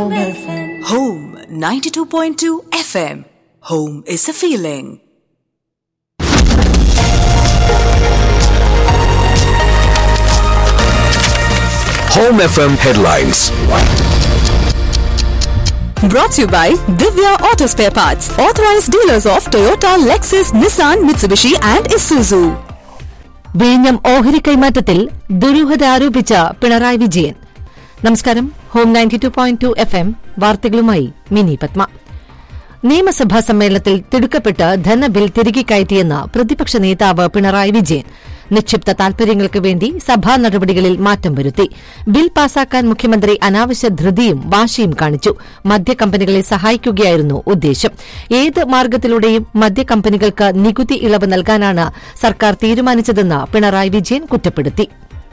Home FM. Home 92.2 FM. Home is a feeling. Home FM headlines. Brought to you by Divya Auto Spare Parts, authorized dealers of Toyota, Lexus, Nissan, Mitsubishi, and Isuzu. വിഴിഞ്ഞം ഓഹരി കൈമാറ്റത്തിൽ ദുരൂഹത ആരോപിച്ച പിണറായി വിജയൻ നമസ്കാരം home ninety two point two F M വാർത്തകളുമായി മിനി പത്മ നിയമസഭാ സമ്മേളനത്തിൽ തിടുക്കപ്പെട്ട് ധനബിൽ തിരികെ കയറ്റിയെന്ന് പ്രതിപക്ഷ നേതാവ് പിണറായി വിജയൻ നിക്ഷിപ്ത താൽപര്യങ്ങൾക്ക് വേണ്ടി സഭാ നടപടികളിൽ മാറ്റം വരുത്തി ബിൽ പാസാക്കാൻ മുഖ്യമന്ത്രി അനാവശ്യ ധൃതിയും വാശിയും കാണിച്ചു മദ്യകമ്പനികളെ സഹായിക്കുകയായിരുന്നു ഉദ്ദേശം ഏത് മാർഗത്തിലൂടെയും മദ്യകമ്പനികൾക്ക് നികുതി ഇളവ് നൽകാനാണ് സർക്കാർ തീരുമാനിച്ചതെന്ന് പിണറായി വിജയൻ കുറ്റപ്പെടുത്തി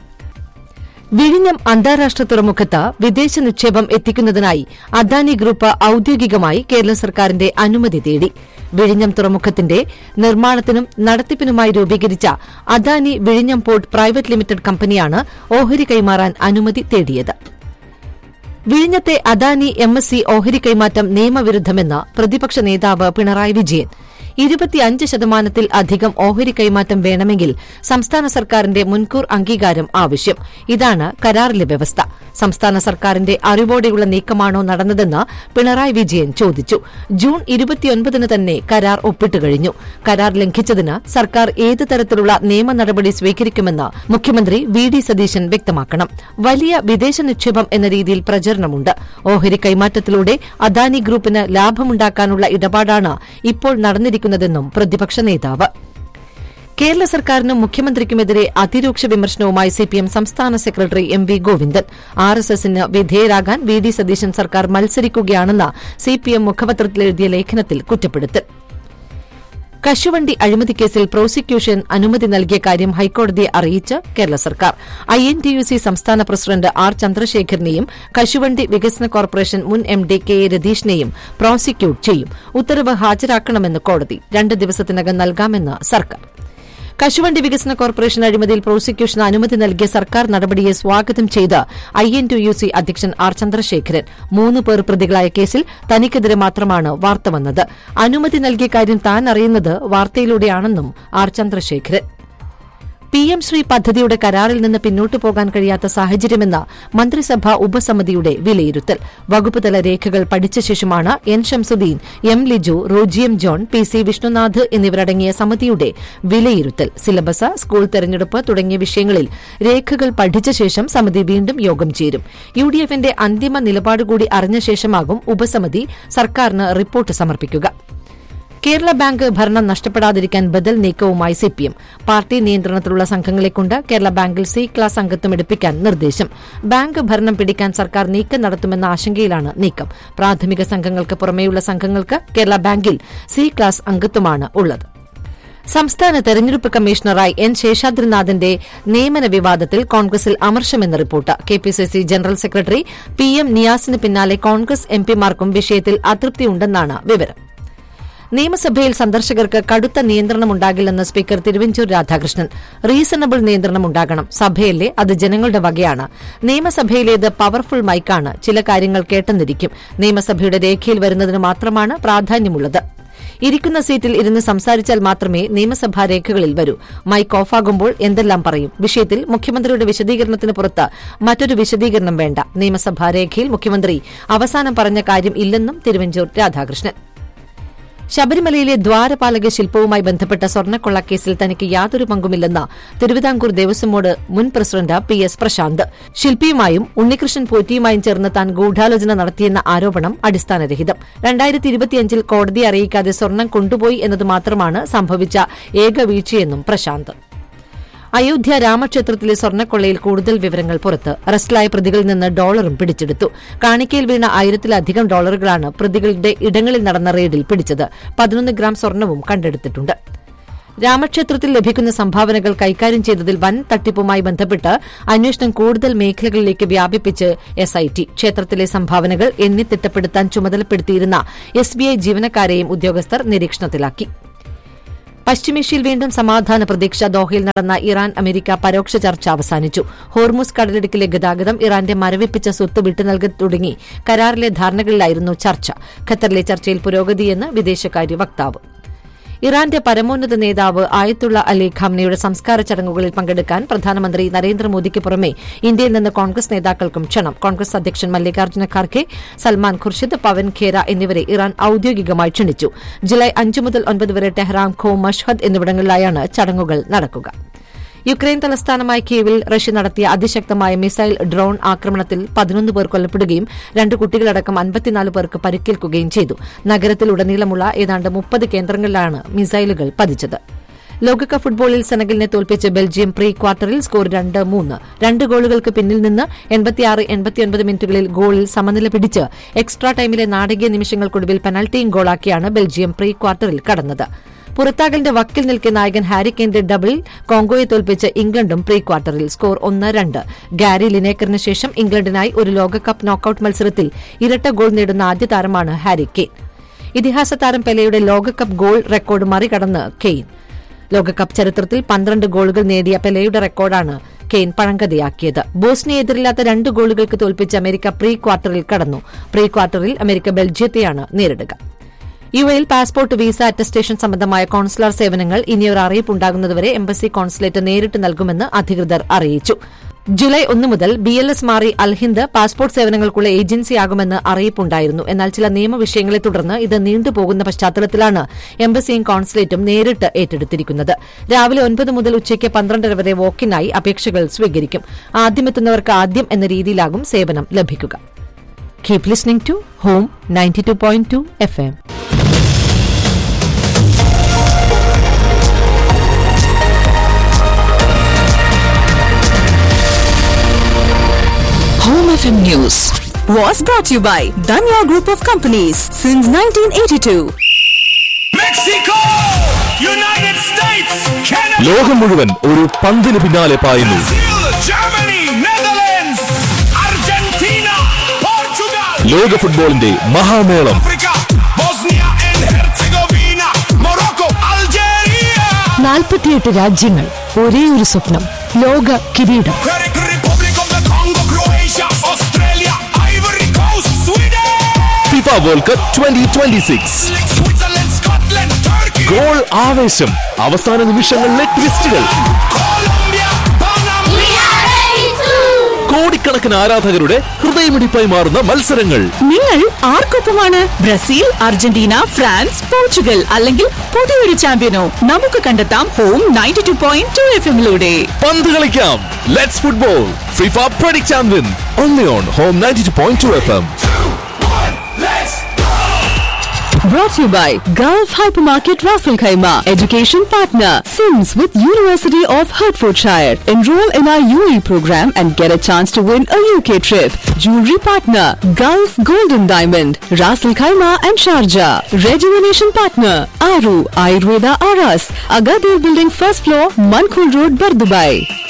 വിഴിഞ്ഞം അന്താരാഷ്ട്ര തുറമുഖത്ത് വിദേശ നിക്ഷേപം എത്തിക്കുന്നതിനായി അദാനി ഗ്രൂപ്പ് ഔദ്യോഗികമായി കേരള സർക്കാരിന്റെ അനുമതി തേടി വിഴിഞ്ഞം തുറമുഖത്തിന്റെ നിർമ്മാണത്തിനും നടത്തിപ്പിനുമായി രൂപീകരിച്ച അദാനി വിഴിഞ്ഞം പോർട്ട് പ്രൈവറ്റ് ലിമിറ്റഡ് കമ്പനിയാണ് ഓഹരി കൈമാറാൻ അനുമതി തേടിയത് വിഴിഞ്ഞത്തെ അദാനി എം എസ് സി ഓഹരി കൈമാറ്റം നിയമവിരുദ്ധമെന്ന് പ്രതിപക്ഷ നേതാവ് പിണറായി വിജയൻ ഇരുപത്തിയഞ്ച് ശതമാനത്തിൽ അധികം ഓഹരി കൈമാറ്റം വേണമെങ്കിൽ സംസ്ഥാന സർക്കാരിന്റെ മുൻകൂർ അംഗീകാരം ആവശ്യം ഇതാണ് കരാറിലെ വ്യവസ്ഥ സംസ്ഥാന സർക്കാരിന്റെ അറിവോടെയുള്ള നീക്കമാണോ നടന്നതെന്ന് പിണറായി വിജയൻ ചോദിച്ചു ജൂൺ ഇരുപത്തിയൊൻപതിന് തന്നെ കരാർ ഒപ്പിട്ട് കഴിഞ്ഞു കരാർ ലംഘിച്ചതിന് സർക്കാർ ഏത് തരത്തിലുള്ള നിയമ നടപടി സ്വീകരിക്കുമെന്ന് മുഖ്യമന്ത്രി വി ഡി സതീശൻ വ്യക്തമാക്കണം വലിയ വിദേശ നിക്ഷേപം എന്ന രീതിയിൽ പ്രചരണമുണ്ട് ഓഹരി കൈമാറ്റത്തിലൂടെ അദാനി ഗ്രൂപ്പിന് ലാഭമുണ്ടാക്കാനുള്ള ഇടപാടാണ് ഇപ്പോൾ നടന്നിരിക്കുന്നതെന്നും പ്രതിപക്ഷ നേതാവ് കേരള സർക്കാരിനും മുഖ്യമന്ത്രിക്കുമെതിരെ അതിരൂക്ഷ വിമർശനവുമായി സിപിഎം സംസ്ഥാന സെക്രട്ടറി M V Govindan R S എസിന് വിധേയരാകാൻ വി ഡി സതീശൻ സർക്കാർ മത്സരിക്കുകയാണെന്ന് സിപിഎം മുഖപത്രത്തിൽ എഴുതിയ ലേഖനത്തിൽ കുറ്റപ്പെടുത്തൽ കശുവണ്ടി അഴിമതി കേസിൽ പ്രോസിക്യൂഷൻ അനുമതി നൽകിയ കാര്യം ഹൈക്കോടതിയെ അറിയിച്ച് കേരള സർക്കാർ I N T U C സംസ്ഥാന പ്രസിഡന്റ് ആർ ചന്ദ്രശേഖരനെയും കശുവണ്ടി വികസന കോർപ്പറേഷൻ മുൻ എം ഡി കെ എ രതീഷിനെയും പ്രോസിക്യൂട്ട് ചെയ്യും ഉത്തരവ് ഹാജരാക്കണമെന്ന് കോടതി രണ്ട് ദിവസത്തിനകം നൽകാമെന്ന് സർക്കാർ കശുവണ്ടി വികസന കോർപ്പറേഷൻ അഴിമതിയിൽ പ്രോസിക്യൂഷന് അനുമതി നൽകിയ സർക്കാർ നടപടിയെ സ്വാഗതം ചെയ്ത് I N T U C അധ്യക്ഷൻ ആർ ചന്ദ്രശേഖരൻ മൂന്ന് പേർ പ്രതികളായ കേസിൽ തനിക്കെതിരെ മാത്രമാണ് വാർത്ത വന്നത് അനുമതി നൽകിയ കാര്യം താൻ അറിയുന്നത് വാർത്തയിലൂടെയാണെന്നും R Chandrasekharan P M Shri പദ്ധതിയുടെ കരാറിൽ നിന്ന് പിന്നോട്ടു പോകാൻ കഴിയാത്ത സാഹചര്യമെന്ന മന്ത്രിസഭാ ഉപസമിതിയുടെ വിലയിരുത്തൽ വകുപ്പുതല രേഖകൾ പഠിച്ച ശേഷമാണ് എൻ ഷംസുദ്ദീൻ എം ലിജു റോജിയം ജോൺ പി സി വിഷ്ണുനാഥ് എന്നിവരടങ്ങിയ സമിതിയുടെ വിലയിരുത്തൽ സിലബസ് സ്കൂൾ തെരഞ്ഞെടുപ്പ് തുടങ്ങിയ വിഷയങ്ങളിൽ രേഖകൾ പഠിച്ച ശേഷം സമിതി വീണ്ടും യോഗം ചേരും യു ഡി എഫിന്റെ അന്തിമ നിലപാട് കൂടി അറിഞ്ഞ ശേഷമാകും ഉപസമിതി സർക്കാരിന് റിപ്പോർട്ട് സമർപ്പിക്കുക കേരള ബാങ്ക് ഭരണം നഷ്ടപ്പെടാതിരിക്കാൻ ബദൽ നീക്കവുമായി സിപിഎം പാർട്ടി നിയന്ത്രണത്തിലുള്ള സംഘങ്ങളെക്കൊണ്ട് കേരള ബാങ്കിൽ സി ക്ലാസ് അംഗത്വം എടുപ്പിക്കാൻ നിർദ്ദേശം ബാങ്ക് ഭരണം പിടിക്കാൻ സർക്കാർ നീക്കം നടത്തുമെന്ന ആശങ്കയിലാണ് നീക്കം പ്രാഥമിക സംഘങ്ങൾക്ക് പുറമെയുള്ള സംഘങ്ങൾക്ക് കേരള ബാങ്കിൽ സി ക്ലാസ് അംഗത്വമാണ് ഉള്ളത് സംസ്ഥാന തെരഞ്ഞെടുപ്പ് കമ്മീഷണറായി എൻ ശേഷാദ്രിനാഥിന്റെ നിയമന വിവാദത്തിൽ കോൺഗ്രസിൽ അമർഷമെന്ന report KPCC general secretary P M നിയാസിന് പിന്നാലെ കോൺഗ്രസ് എംപിമാർക്കും വിഷയത്തിൽ അതൃപ്തിയുണ്ടെന്നാണ് വിവരം നിയമസഭയിൽ സന്ദർശകർക്ക് കടുത്ത നിയന്ത്രണമുണ്ടാകില്ലെന്ന് സ്പീക്കർ തിരുവഞ്ചൂർ രാധാകൃഷ്ണൻ റീസണബിൾ നിയന്ത്രണമുണ്ടാകണം സഭയല്ലേ അത് ജനങ്ങളുടെ വകയാണ് നിയമസഭയിലേത് പവർഫുൾ മൈക്കാണ് ചില കാര്യങ്ങൾ കേട്ടെന്നിരിക്കും നിയമസഭയുടെ രേഖയിൽ വരുന്നതിന് മാത്രമാണ് പ്രാധാന്യമുള്ളത് ഇരിക്കുന്ന സീറ്റിൽ ഇരുന്ന് സംസാരിച്ചാൽ മാത്രമേ നിയമസഭാ രേഖകളിൽ വരൂ മൈക്ക് ഓഫാകുമ്പോൾ എന്തെല്ലാം പറയും വിഷയത്തിൽ മുഖ്യമന്ത്രിയുടെ വിശദീകരണത്തിന് പുറത്ത് മറ്റൊരു വിശദീകരണം വേണ്ട നിയമസഭാ രേഖയിൽ മുഖ്യമന്ത്രി അവസാനം പറഞ്ഞ കാര്യം ഇല്ലെന്നും തിരുവഞ്ചൂർ രാധാകൃഷ്ണൻ ശബരിമലയിലെ ദ്വാരപാലക ശില്പവുമായി ബന്ധപ്പെട്ട സ്വർണ്ണക്കൊള്ളക്കേസിൽ തനിക്ക് യാതൊരു പങ്കുമില്ലെന്ന് തിരുവിതാംകൂർ ദേവസ്വം ബോർഡ് മുൻ പ്രസിഡന്റ് പി എസ് പ്രശാന്ത് ശില്പിയുമായും ഉണ്ണികൃഷ്ണൻ പോറ്റിയുമായും ചേർന്ന് താൻ ഗൂഢാലോചന നടത്തിയെന്ന ആരോപണം അടിസ്ഥാനരഹിതം രണ്ടായിരത്തി ഇരുപത്തിയഞ്ചിൽ കോടതിയെ അറിയിക്കാതെ സ്വർണം കൊണ്ടുപോയി എന്നത് മാത്രമാണ് സംഭവിച്ച ഏക വീഴ്ചയെന്നും പ്രശാന്ത് അയോധ്യ രാമക്ഷേത്രത്തിലെ സ്വർണ്ണക്കൊള്ളയിൽ കൂടുതൽ വിവരങ്ങൾ പുറത്ത് അറസ്റ്റിലായ പ്രതികളിൽ നിന്ന് ഡോളറും പിടിച്ചെടുത്തു കാണിക്കയിൽ വീണ ആയിരത്തിലധികം ഡോളറുകളാണ് പ്രതികളുടെ ഇടങ്ങളിൽ നടന്ന റെയ്ഡിൽ പിടിച്ചത് പതിനൊന്ന് ഗ്രാം സ്വർണവും കണ്ടെടുത്തിട്ടുണ്ട് രാമക്ഷേത്രത്തിൽ ലഭിക്കുന്ന സംഭാവനകൾ കൈകാര്യം ചെയ്തതിൽ വൻ തട്ടിപ്പുമായി ബന്ധപ്പെട്ട് അന്വേഷണം കൂടുതൽ മേഖലകളിലേക്ക് വ്യാപിപ്പിച്ച് എസ്ഐടി ക്ഷേത്രത്തിലെ സംഭാവനകൾ എണ്ണിത്തിട്ടപ്പെടുത്താൻ ചുമതലപ്പെടുത്തിയിരുന്ന എസ്ബിഐ ജീവനക്കാരെയും ഉദ്യോഗസ്ഥർ നിരീക്ഷണത്തിലാക്കി പശ്ചിമേഷ്യയിൽ വീണ്ടും സമാധാന പ്രതീക്ഷ ദോഹയിൽ നടന്ന ഇറാൻ അമേരിക്ക പരോക്ഷ ചർച്ച അവസാനിച്ചു ഹോർമുസ് കടലിടുക്കിലെ ഗതാഗതം ഇറാന്റെ മരവിപ്പിച്ച സ്വത്ത് വിട്ടുനൽകി തുടങ്ങി കരാറിലെ ധാരണകളിലായിരുന്നു ചർച്ച ഖത്തറിലെ ചർച്ചയിൽ പുരോഗതിയെന്ന് വിദേശകാര്യ വക്താവ് ഇറാന്റെ പരമോന്നത നേതാവ് ആയത്തുള്ള അലി ഖംനയുടെ സംസ്കാര ചടങ്ങുകളിൽ പങ്കെടുക്കാൻ പ്രധാനമന്ത്രി നരേന്ദ്രമോദിക്ക് പുറമെ ഇന്ത്യയിൽ നിന്ന് കോൺഗ്രസ് നേതാക്കൾക്കും ക്ഷണം കോൺഗ്രസ് അധ്യക്ഷൻ മല്ലികാർജ്ജുന ഖാർഗെ സൽമാൻ ഖുർഷിദ് പവൻ ഖേര എന്നിവരെ ഇറാൻ ഔദ്യോഗികമായി ക്ഷണിച്ചു ജൂലൈ അഞ്ച് മുതൽ ഒൻപത് വരെ ടെഹ്റാൻ ഖോ മഷ്ഹദ് എന്നിവിടങ്ങളിലായാണ് ചടങ്ങുകൾ നടക്കുക യുക്രൈൻ തലസ്ഥാനമായ കീവിൽ റഷ്യ നടത്തിയ അതിശക്തമായ മിസൈൽ ഡ്രോൺ ആക്രമണത്തിൽ പതിനൊന്ന് പേർ കൊല്ലപ്പെടുകയും രണ്ട് കുട്ടികളടക്കം അൻപത്തിനാല് പേർക്ക് പരിക്കേൽക്കുകയും ചെയ്തു നഗരത്തിലുടനീളമുള്ള ഏതാണ്ട് മുപ്പത് കേന്ദ്രങ്ങളിലാണ് മിസൈലുകൾ പതിച്ചത് ലോകകപ്പ് ഫുട്ബോളിൽ സെനഗലിനെ തോൽപ്പിച്ച് ബെൽജിയം പ്രീ ക്വാർട്ടറിൽ സ്കോർ രണ്ട് മൂന്ന് രണ്ട് ഗോളുകൾക്ക് പിന്നിൽ നിന്ന് എൺപത്തിയാറ് എൺപത്തിയൊൻപത് മിനിറ്റുകളിൽ ഗോളിൽ സമനില പിടിച്ച് എക്സ്ട്രാ ടൈമിലെ നാടകീയ നിമിഷങ്ങൾക്കൊടുവിൽ പെനൽറ്റിയും ഗോളാക്കിയാണ് ബെൽജിയം പ്രീ ക്വാർട്ടറിൽ കടന്നത് പുറത്താകലിന്റെ വക്കിൽ നിൽക്കെ നായകൻ ഹാരി കെയിന്റെ ഡബിൾ കോങ്കോയെ തോൽപ്പിച്ച് ഇംഗ്ലണ്ടും പ്രീ ക്വാർട്ടറിൽ സ്കോർ ഒന്ന് രണ്ട് ഗാരി ലിനേക്കറിന് ശേഷം ഇംഗ്ലണ്ടിനായി ഒരു ലോകകപ്പ് നോക്കൌട്ട് മത്സരത്തിൽ ഇരട്ട ഗോൾ നേടുന്ന ആദ്യ താരമാണ് ഹാരി കെയ്ൻ ഇതിഹാസ താരം പെലെയുടെ ലോകകപ്പ് ഗോൾ റെക്കോർഡ് മറികടന്ന് കെയ്ൻ ലോകകപ്പ് ചരിത്രത്തിൽ പന്ത്രണ്ട് ഗോളുകൾ നേടിയ പെലെയുടെ റെക്കോർഡാണ് കെയ്ൻ പഴങ്കഥയാക്കിയത് ബോസ്നിയെ എതിരില്ലാത്ത രണ്ട് ഗോളുകൾക്ക് തോൽപ്പിച്ച് അമേരിക്ക പ്രീ ക്വാർട്ടറിൽ കടന്നു പ്രീ ക്വാർട്ടറിൽ അമേരിക്ക ബെൽജിയത്തെയാണ് നേരിടുക യു എയിൽ പാസ്പോർട്ട് വിസ അറ്റസ്റ്റേഷൻ സംബന്ധമായ കോൺസുലർ സേവനങ്ങൾ ഇനിയൊരു അറിയിപ്പുണ്ടാകുന്നതുവരെ എംബസി കോൺസുലേറ്റ് നേരിട്ട് നൽകുമെന്ന് അധികൃതർ അറിയിച്ചു ജൂലൈ ഒന്ന് മുതൽ ബി എൽ എസ് മാറി അൽഹിന്ദ് പാസ്പോർട്ട് സേവനങ്ങൾക്കുള്ള ഏജൻസിയാകുമെന്ന് അറിയിപ്പുണ്ടായിരുന്നു എന്നാൽ ചില നിയമവിഷയങ്ങളെ തുടർന്ന് ഇത് നീണ്ടുപോകുന്ന പശ്ചാത്തലത്തിലാണ് എംബസിയും കോൺസുലേറ്റും നേരിട്ട് ഏറ്റെടുത്തിരിക്കുന്നത് രാവിലെ ഒൻപത് മുതൽ ഉച്ചയ്ക്ക് പന്ത്രണ്ടര വരെ വോക്കിനായി അപേക്ഷകൾ സ്വീകരിക്കും ആദ്യമെത്തുന്നവർക്ക് ആദ്യം എന്ന രീതിയിലാകും സേവനം ലഭിക്കുക keep listening to home ninety two point two F M Home FM News was brought to you by Danya Group of Companies since 1982. Mexico! United States, Canada, ലോകം മുഴുവൻ ഒരു പന്തിന് പിന്നാലെ പായുന്നു Brazil, Germany, Netherlands, Argentina, Portugal, ലോക ഫുട്ബോളിന്റെ മഹാമേളം Africa, Bosnia and Herzegovina, Morocco, Algeria, നാൽപ്പത്തിയെട്ട് രാജ്യങ്ങൾ ഒരേ ഒരു സ്വപ്നം ലോക കിരീടം Czech Republic of the Congo, Croatia, Australia, Ivory Coast, Sweden, FIFA world cup twenty twenty six Switzerland, Scotland, Turkey, goal ആവേശം അവസാന നിമിഷങ്ങളിലെ ട്വിസ്റ്റുകൾ Colombia, Panama. കോടിക്കണക്കിന് ആരാധകരുടെ ഹൃദയമിടിപ്പായി മാറുന്ന മത്സരങ്ങൾ നിങ്ങൾ ആർക്കൊപ്പമാണ് ബ്രസീൽ അർജന്റീന ഫ്രാൻസ് പോർച്ചുഗൽ അല്ലെങ്കിൽ പുതിയൊരു ചാമ്പ്യനോ നമുക്ക് കണ്ടെത്താം home ninety two point two F എമ്മിലൂടെ പന്ത് കളിക്കാം let's football FIFA predict champion only on home ninety two point two F M Brought to you by Gulf Hypermarket Raffle Khaima, education partner, Sims with University of Hertfordshire. Enroll in our UE program and get a chance to win a UK trip. Jewelry partner, Gulf Golden Diamond, Raffle Khaima and Sharjah. Rejuvenation partner, Aru Ayurveda Aras, Agadir Building first floor, Mankul Road, Bardubai.